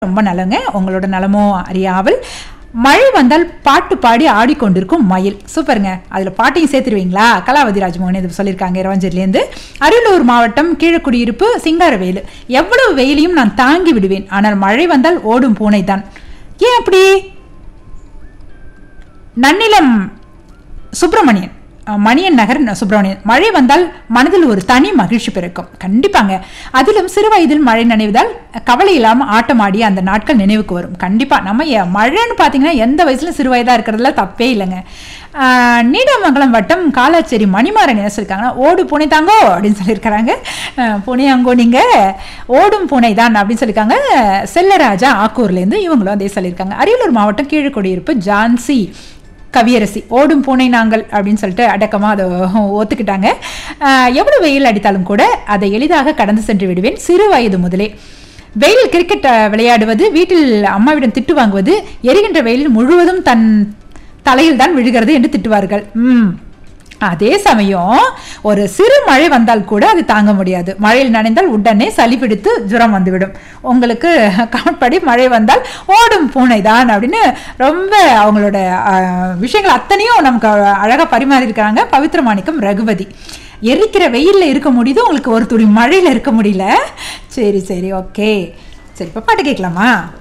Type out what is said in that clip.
ரொம்ப நலங்க உங்களோட நலமோ அறியாமல் மழை வந்தால் பாட்டு பாடி ஆடிக்கொண்டிருக்கும் மயில் சூப்பருங்க அதில் பாட்டையும் சேர்த்துருவீங்களா கலாவதி ராஜ்மோகன் இது சொல்லியிருக்காங்க இரவஞ்சர்லேருந்து அரியலூர் மாவட்டம் கீழக்குடியிருப்பு சிங்காரவேலு எவ்வளவு வெயிலையும் நான் தாங்கி விடுவேன் ஆனால் மழை வந்தால் ஓடும் பூனை தான் ஏன் அப்படி நன்னிலம் சுப்பிரமணியன் அஹ், மணியன் நகர் ந- சுப்பிரமணியன் மழை வந்தால் மனதில் ஒரு தனி மகிழ்ச்சி பிறக்கும் கண்டிப்பாங்க அதிலும் சிறு வயதில் மழை நினைவதால் கவலை இல்லாமல் ஆட்டமாடிய அந்த நாட்கள் நினைவுக்கு வரும் கண்டிப்பா நம்ம எ- மழைன்னு பார்த்தீங்கன்னா எந்த வயசுல சிறு வயதா இருக்கிறதுல தப்பே இல்லைங்க அஹ், நீடாமங்கலம் வட்டம் காலாச்சேரி மணிமாறன் என்ன சொல்லியிருக்காங்கன்னா ஓடு பூனை தாங்கோ அப்படின்னு சொல்லியிருக்கிறாங்க அஹ், புனையாங்கோ நீங்க ஓடும் பூனை தான் அப்படின்னு சொல்லியிருக்காங்க செல்லராஜா ஆக்கூர்லேருந்து இவங்களும் அதே சொல்லியிருக்காங்க அரியலூர் மாவட்டம் கீழக்குடியிருப்பு ஜான்சி கவியரசி ஓடும் பூனை நாங்கள் அப்படின்னு சொல்லிட்டு அடக்கமாக அதை ஒத்துக்கிட்டாங்க ஆஹ் எவ்வளவு வெயில் அடித்தாலும் கூட அதை எளிதாக கடந்து சென்று விடுவேன் சிறு வயது முதலே வெயில் கிரிக்கெட் ஆஹ், விளையாடுவது வீட்டில் அம்மாவிடம் திட்டு வாங்குவது எரிகின்ற வெயில் முழுவதும் தன் தலையில் தான் விழுகிறது என்று திட்டுவார்கள் ம் அதே சமயம் ஒரு சிறு மழை வந்தால் கூட அது தாங்க முடியாது மழையில் நனைந்தால் உடனே சளி பிடித்து ஜுரம் வந்துவிடும் உங்களுக்கு கமெண்ட் மழை வந்தால் ஓடும் பூனை தான் அப்படின்னு ரொம்ப அவங்களோட ஆஹ், விஷயங்கள் அத்தனையும் நமக்கு அழகாக பரிமாறியிருக்காங்க பவித்ர மாணிக்கம் ரகுபதி எரிக்கிற வெயிலில் இருக்க முடியுது உங்களுக்கு ஒரு துளி மழையில் இருக்க முடியல சரி சரி ஓகே சரி இப்போ பாட்டு கேட்கலாமா